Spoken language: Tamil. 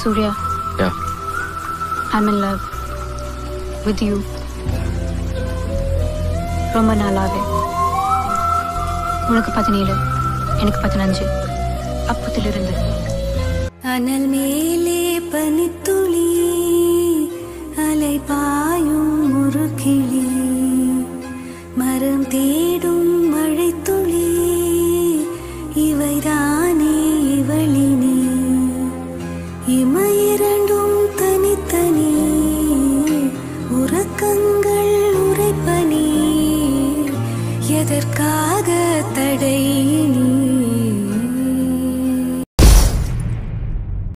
Surya yeah I'm in love with you ரொம்ப நாளாவே உனக்கு பதினேழு எனக்கு பதினஞ்சு அப்பத்திலிருந்து அனல் மேலே பனித்துளி அலை பாயும் முறுக்கிளி மரம் தேடும் மழைத்துளி இவைதானே இவளினி இமையிரண்டும் தனித்தனி உறக்கங்கள் உரைப்பனி எதற்காக தடை